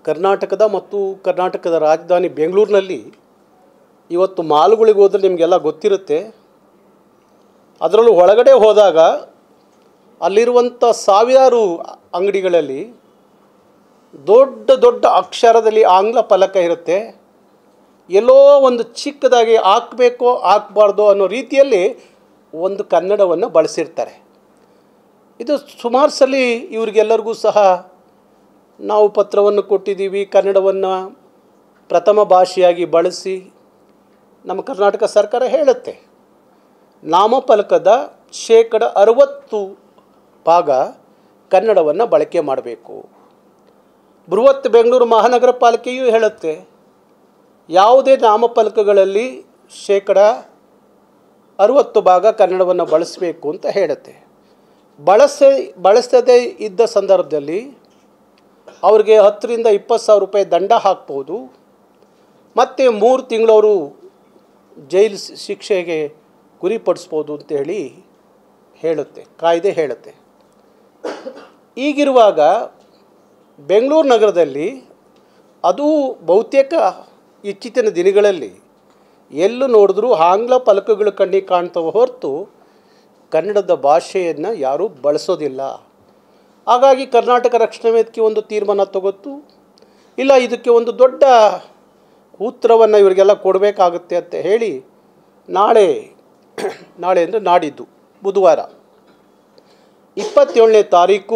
ಕರ್ನಾಟಕದ ಮತ್ತು ಕರ್ನಾಟಕದ ರಾಜಧಾನಿ ಬೆಂಗಳೂರಿನಲ್ಲಿ ಇವತ್ತು ಮಾಲ್ಗಳಿಗೆ ಹೋದರೆ ನಿಮಗೆಲ್ಲ ಗೊತ್ತಿರುತ್ತೆ ಅದರಲ್ಲೂ ಒಳಗಡೆ ಹೋದಾಗ ಅಲ್ಲಿರುವಂಥ ಸಾವಿರಾರು ಅಂಗಡಿಗಳಲ್ಲಿ ದೊಡ್ಡ ದೊಡ್ಡ ಅಕ್ಷರದಲ್ಲಿ ಆಂಗ್ಲ ಫಲಕ ಇರುತ್ತೆ ಎಲ್ಲೋ ಒಂದು ಚಿಕ್ಕದಾಗಿ ಹಾಕಬೇಕೋ ಹಾಕಬಾರ್ದು ಅನ್ನೋ ರೀತಿಯಲ್ಲಿ ಒಂದು ಕನ್ನಡವನ್ನು ಬಳಸಿರ್ತಾರೆ ಇದು ಸುಮಾರು ಸಲ ಇವ್ರಿಗೆಲ್ಲರಿಗೂ ಸಹ ನಾವು ಪತ್ರವನ್ನು ಕೊಟ್ಟಿದ್ದೀವಿ ಕನ್ನಡವನ್ನು ಪ್ರಥಮ ಭಾಷೆಯಾಗಿ ಬಳಸಿ ನಮ್ಮ ಕರ್ನಾಟಕ ಸರ್ಕಾರ ಹೇಳುತ್ತೆ ನಾಮಫಲಕದ ಶೇಕಡ ಅರವತ್ತು ಭಾಗ ಕನ್ನಡವನ್ನು ಬಳಕೆ ಮಾಡಬೇಕು ಬೃಹತ್ ಬೆಂಗಳೂರು ಮಹಾನಗರ ಪಾಲಿಕೆಯೂ ಹೇಳುತ್ತೆ ಯಾವುದೇ ನಾಮಫಲಕಗಳಲ್ಲಿ ಶೇಕಡ ಅರುವತ್ತು ಭಾಗ ಕನ್ನಡವನ್ನು ಬಳಸಬೇಕು ಅಂತ ಹೇಳುತ್ತೆ ಬಳಸೇ ಬಳಸದೇ ಇದ್ದ ಸಂದರ್ಭದಲ್ಲಿ ಅವ್ರಿಗೆ ಹತ್ತರಿಂದ ಇಪ್ಪತ್ತು ಸಾವಿರ ರೂಪಾಯಿ ದಂಡ ಹಾಕ್ಬೋದು ಮತ್ತು ಮೂರು ತಿಂಗಳವರು ಜೈಲು ಶಿ- ಶಿಕ್ಷೆಗೆ ಗುರಿಪಡಿಸ್ಬೋದು ಅಂತೇಳಿ ಹೇಳುತ್ತೆ ಕಾಯ್ದೆ ಹೇಳುತ್ತೆ ಈಗಿರುವಾಗ ಬೆಂಗಳೂರು ನಗರದಲ್ಲಿ ಅದು ಬಹುತೇಕ ಇತ್ತೀಚಿನ ದಿನಗಳಲ್ಲಿ ಎಲ್ಲೂ ನೋಡಿದ್ರೂ ಆಂಗ್ಲ ಫಲಕಗಳು ಕಣ್ಣಿಗೆ ಕಾಣ್ತವೆ ಹೊರತು ಕನ್ನಡದ ಭಾಷೆಯನ್ನು ಯಾರೂ ಬಳಸೋದಿಲ್ಲ ಹಾಗಾಗಿ ಕರ್ನಾಟಕ ರಕ್ಷಣಾ ವೇದಿಕೆ ಒಂದು ತೀರ್ಮಾನ ತಗೋತು ಇಲ್ಲ ಇದಕ್ಕೆ ಒಂದು ದೊಡ್ಡ ಉತ್ತರವನ್ನು ಇವರಿಗೆಲ್ಲ ಕೊಡಬೇಕಾಗುತ್ತೆ ಅಂತ ಹೇಳಿ ನಾಳೆ ನಾಳೆ ಅಂದರೆ ನಾಡಿದ್ದು ಬುಧವಾರ ಇಪ್ಪತ್ತೇಳನೇ ತಾರೀಕು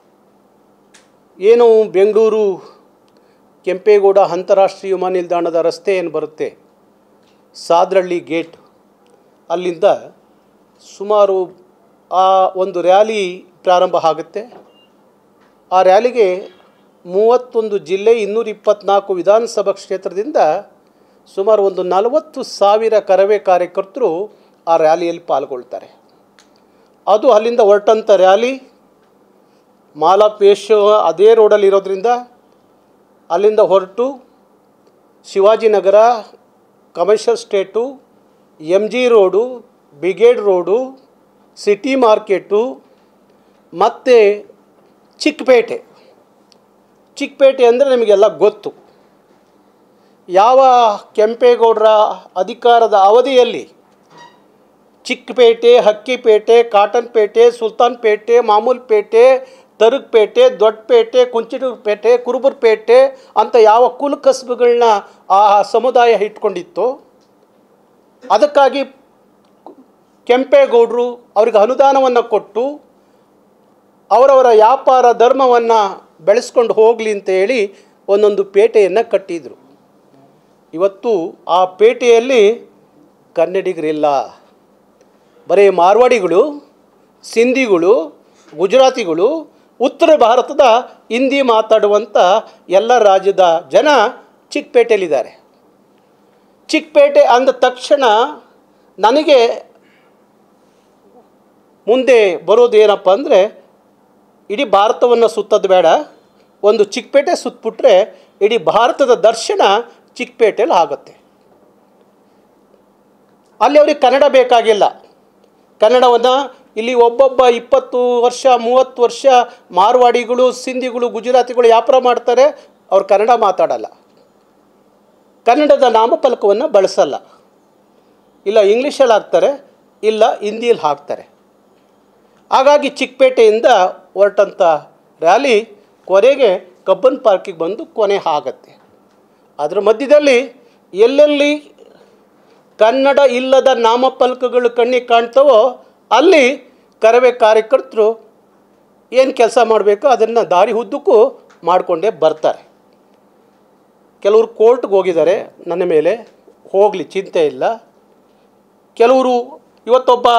ಏನು ಬೆಂಗಳೂರು ಕೆಂಪೇಗೌಡ ಅಂತಾರಾಷ್ಟ್ರೀಯ ವಿಮಾನ ನಿಲ್ದಾಣದ ರಸ್ತೆ ಏನು ಬರುತ್ತೆ ಸಾದ್ರಳ್ಳಿ ಗೇಟ್ ಅಲ್ಲಿಂದ ಸುಮಾರು ಆ ಒಂದು ರ್ಯಾಲಿ ಪ್ರಾರಂಭ ಆಗುತ್ತೆ ಆ ರ್ಯಾಲಿಗೆ ಮೂವತ್ತೊಂದು ಜಿಲ್ಲೆ ಇನ್ನೂರ ಇಪ್ಪತ್ತ್ನಾಲ್ಕು ವಿಧಾನಸಭಾ ಕ್ಷೇತ್ರದಿಂದ ಸುಮಾರು ಒಂದು ನಲವತ್ತು ಸಾವಿರ ಕರವೇ ಕಾರ್ಯಕರ್ತರು ಆ ರ್ಯಾಲಿಯಲ್ಲಿ ಪಾಲ್ಗೊಳ್ತಾರೆ ಅದು ಅಲ್ಲಿಂದ ಹೊರಟಂಥ ರ್ಯಾಲಿ ಮಾಲಾಪೇಶ್ ಅದೇ ರೋಡಲ್ಲಿ ಇರೋದ್ರಿಂದ ಅಲ್ಲಿಂದ ಹೊರಟು Shivajinagar Commercial Street M G Road Brigade Road City Market ಮತ್ತು ಚಿಕ್ಕಪೇಟೆ ಚಿಕ್ಕಪೇಟೆ ಅಂದರೆ ನಿಮಗೆಲ್ಲ ಗೊತ್ತು ಯಾವ ಕೆಂಪೇಗೌಡರ ಅಧಿಕಾರದ ಅವಧಿಯಲ್ಲಿ ಚಿಕ್ಕಪೇಟೆ ಹಕ್ಕಿಪೇಟೆ ಕಾಟನ್ಪೇಟೆ ಸುಲ್ತಾನ್ಪೇಟೆ ಮಾಮೂಲ್ಪೇಟೆ ತರುಕ್ಪೇಟೆ ದೊಡ್ಡಪೇಟೆ ಕುಂಚಿಟೂರುಪೇಟೆ ಕುರುಬುರ್ಪೇಟೆ ಅಂತ ಯಾವ ಕುಲ ಕಸಬುಗಳನ್ನ ಆ ಸಮುದಾಯ ಇಟ್ಕೊಂಡಿತ್ತು ಅದಕ್ಕಾಗಿ ಕೆಂಪೇಗೌಡರು ಅವ್ರಿಗೆ ಅನುದಾನವನ್ನು ಕೊಟ್ಟು ಅವರವರ ವ್ಯಾಪಾರ ಧರ್ಮವನ್ನು ಬೆಳೆಸ್ಕೊಂಡು ಹೋಗಲಿ ಅಂತ ಹೇಳಿ ಒಂದೊಂದು ಪೇಟೆಯನ್ನು ಕಟ್ಟಿದರು ಇವತ್ತು ಆ ಪೇಟೆಯಲ್ಲಿ ಕನ್ನಡಿಗರಿಲ್ಲ ಬರೀ ಮಾರ್ವಾಡಿಗಳು ಸಿಂಧಿಗಳು ಗುಜರಾತಿಗಳು ಉತ್ತರ ಭಾರತದ ಹಿಂದಿ ಮಾತಾಡುವಂಥ ಎಲ್ಲ ರಾಜ್ಯದ ಜನ ಚಿಕ್ಕಪೇಟೆಯಲ್ಲಿದ್ದಾರೆ ಚಿಕ್ಕಪೇಟೆ ಅಂದ ತಕ್ಷಣ ನನಗೆ ಮುಂದೆ ಬರೋದೇನಪ್ಪ ಅಂದರೆ ಇಡೀ ಭಾರತವನ್ನು ಸುತ್ತೋದು ಬೇಡ ಒಂದು ಚಿಕ್ಕಪೇಟೆ ಸುತ್ತಬಿಟ್ರೆ ಇಡೀ ಭಾರತದ ದರ್ಶನ ಚಿಕ್ಕಪೇಟೆಯಲ್ಲಿ ಆಗುತ್ತೆ ಅಲ್ಲಿ ಅವ್ರಿಗೆ ಕನ್ನಡ ಬೇಕಾಗಿಲ್ಲ ಕನ್ನಡವನ್ನು ಇಲ್ಲಿ ಒಬ್ಬೊಬ್ಬ ಇಪ್ಪತ್ತು ವರ್ಷ ಮೂವತ್ತು ವರ್ಷ ಮಾರ್ವಾಡಿಗಳು ಸಿಂಧಿಗಳು ಗುಜರಾತಿಗಳು ವ್ಯಾಪಾರ ಮಾಡ್ತಾರೆ ಅವ್ರು ಕನ್ನಡ ಮಾತಾಡಲ್ಲ ಕನ್ನಡದ ನಾಮಫಲಕವನ್ನು ಬಳಸಲ್ಲ ಇಲ್ಲ ಇಂಗ್ಲೀಷಲ್ಲಿ ಹಾಕ್ತಾರೆ ಇಲ್ಲ ಹಿಂದಿಯಲ್ಲಿ ಹಾಕ್ತಾರೆ ಹಾಗಾಗಿ ಚಿಕ್ಕಪೇಟೆಯಿಂದ ಹೊರಟಂಥ ರ್ಯಾಲಿ ಕೊನೆಗೆ ಕಬ್ಬನ್ ಪಾರ್ಕಿಗೆ ಬಂದು ಕೊನೆ ಆಗತ್ತೆ ಅದರ ಮಧ್ಯದಲ್ಲಿ ಎಲ್ಲೆಲ್ಲಿ ಕನ್ನಡ ಇಲ್ಲದ ನಾಮಫಲಕಗಳು ಕಣ್ಣಿಗೆ ಕಾಣ್ತವೋ ಅಲ್ಲಿ ಕರವೇ ಕಾರ್ಯಕರ್ತರು ಏನು ಕೆಲಸ ಮಾಡಬೇಕೋ ಅದನ್ನು ದಾರಿ ಉದ್ದಕ್ಕೂ ಮಾಡಿಕೊಂಡೇ ಬರ್ತಾರೆ ಕೆಲವರು ಕೋರ್ಟ್ಗೆ ಹೋಗಿದ್ದಾರೆ ನನ್ನ ಮೇಲೆ ಹೋಗಲಿ ಚಿಂತೆ ಇಲ್ಲ ಕೆಲವರು ಇವತ್ತೊಬ್ಬ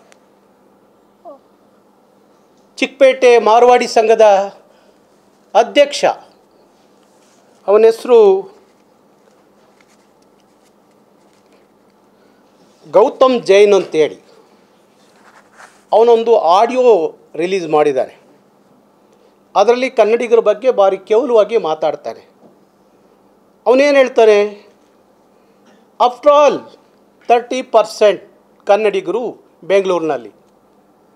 ಚಿಕ್ಕಪೇಟೆ ಮಾರ್ವಾಡಿ ಸಂಘದ ಅಧ್ಯಕ್ಷ ಅವನ ಹೆಸರು ಗೌತಮ್ ಜೈನ್ ಅಂತೇಳಿ ಅವನೊಂದು ಆಡಿಯೋ ರಿಲೀಸ್ ಮಾಡಿದ್ದಾನೆ ಅದರಲ್ಲಿ ಕನ್ನಡಿಗರ ಬಗ್ಗೆ ಭಾರಿ ಕೇವಲವಾಗಿ ಮಾತಾಡ್ತಾನೆ ಅವನೇನು ಹೇಳ್ತಾನೆ ಆಫ್ಟರ್ ಆಲ್ ತರ್ಟಿ ಪರ್ಸೆಂಟ್ ಕನ್ನಡಿಗರು ಬೆಂಗಳೂರಿನಲ್ಲಿ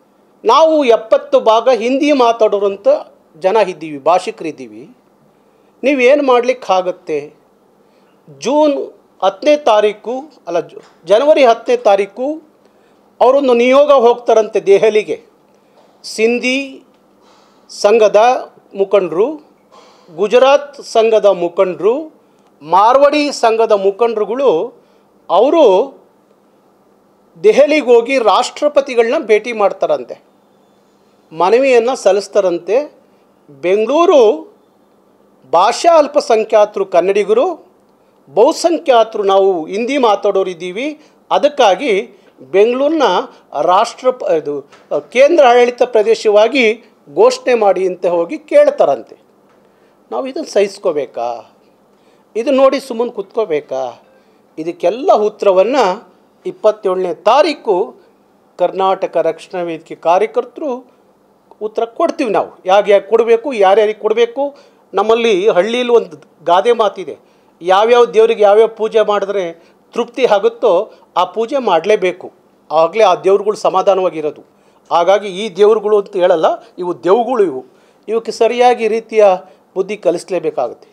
ನಾವು ಎಪ್ಪತ್ತು ಭಾಗ ಹಿಂದಿ ಮಾತಾಡೋರಂಥ ಜನ ಇದ್ದೀವಿ ಭಾಷಿಕರಿದ್ದೀವಿ ನೀವೇನು ಮಾಡಲಿಕ್ಕಾಗತ್ತೆ ಜೂನ್ ಹತ್ತನೇ ತಾರೀಕು ಅಲ್ಲ ಜು- ಜನವರಿ ಹತ್ತನೇ ತಾರೀಕು ಅವರೊಂದು ನಿಯೋಗ ಹೋಗ್ತಾರಂತೆ ದೆಹಲಿಗೆ ಸಿಂಧಿ ಸಂಘದ ಮುಖಂಡರು ಗುಜರಾತ್ ಸಂಘದ ಮುಖಂಡರು ಮಾರ್ವಾಡಿ ಸಂಘದ ಮುಖಂಡರುಗಳು ಅವರು ದೆಹಲಿಗೆ ಹೋಗಿ ರಾಷ್ಟ್ರಪತಿಗಳನ್ನ ಭೇಟಿ ಮಾಡ್ತಾರಂತೆ ಮನವಿಯನ್ನು ಸಲ್ಲಿಸ್ತಾರಂತೆ ಬೆಂಗಳೂರು ಭಾಷಾ ಅಲ್ಪಸಂಖ್ಯಾತರು ಕನ್ನಡಿಗರು ಬಹುಸಂಖ್ಯಾತರು ನಾವು ಹಿಂದಿ ಮಾತಾಡೋರು ಇದ್ದೀವಿ ಅದಕ್ಕಾಗಿ ಬೆಂಗಳೂರನ್ನ ರಾಷ್ಟ್ರ ಪ- ಇದು ಕೇಂದ್ರ ಆಡಳಿತ ಪ್ರದೇಶವಾಗಿ ಘೋಷಣೆ ಮಾಡಿ ಅಂತ ಹೋಗಿ ಕೇಳ್ತಾರಂತೆ ನಾವು ಇದನ್ನು ಸಹಿಸ್ಕೋಬೇಕಾ ಇದು ನೋಡಿ ಸುಮ್ಮನೆ ಕುತ್ಕೋಬೇಕಾ ಇದಕ್ಕೆಲ್ಲ ಉತ್ತರವನ್ನು ಇಪ್ಪತ್ತೇಳನೇ ತಾರೀಕು ಕರ್ನಾಟಕ ರಕ್ಷಣಾ ವೇದಿಕೆ ಕಾರ್ಯಕರ್ತರು ಉತ್ತರ ಕೊಡ್ತೀವಿ ನಾವು ಯಾಕೆ ಯಾಕೆ ಕೊಡಬೇಕು ಯಾರ್ಯಾರಿಗೆ ಕೊಡಬೇಕು ನಮ್ಮಲ್ಲಿ ಹಳ್ಳಿಯಲ್ಲಿ ಒಂದು ಗಾದೆ ಮಾತಿದೆ ಯಾವ್ಯಾವ ದೇವರಿಗೆ ಯಾವ್ಯಾವ ಪೂಜೆ ಮಾಡಿದ್ರೆ ತೃಪ್ತಿ ಆಗುತ್ತೋ ಆ ಪೂಜೆ ಮಾಡಲೇಬೇಕು ಆಗಲೇ ಆ ದೇವ್ರುಗಳು ಸಮಾಧಾನವಾಗಿರೋದು ಹಾಗಾಗಿ ಈ ದೇವ್ರುಗಳು ಅಂತ ಹೇಳಲ್ಲ ಇವು ದೇವ್ಗಳು ಇವು ಇವಕ್ಕೆ ಸರಿಯಾಗಿ ರೀತಿಯ ಬುದ್ಧಿ ಕಲಿಸಲೇಬೇಕಾಗುತ್ತೆ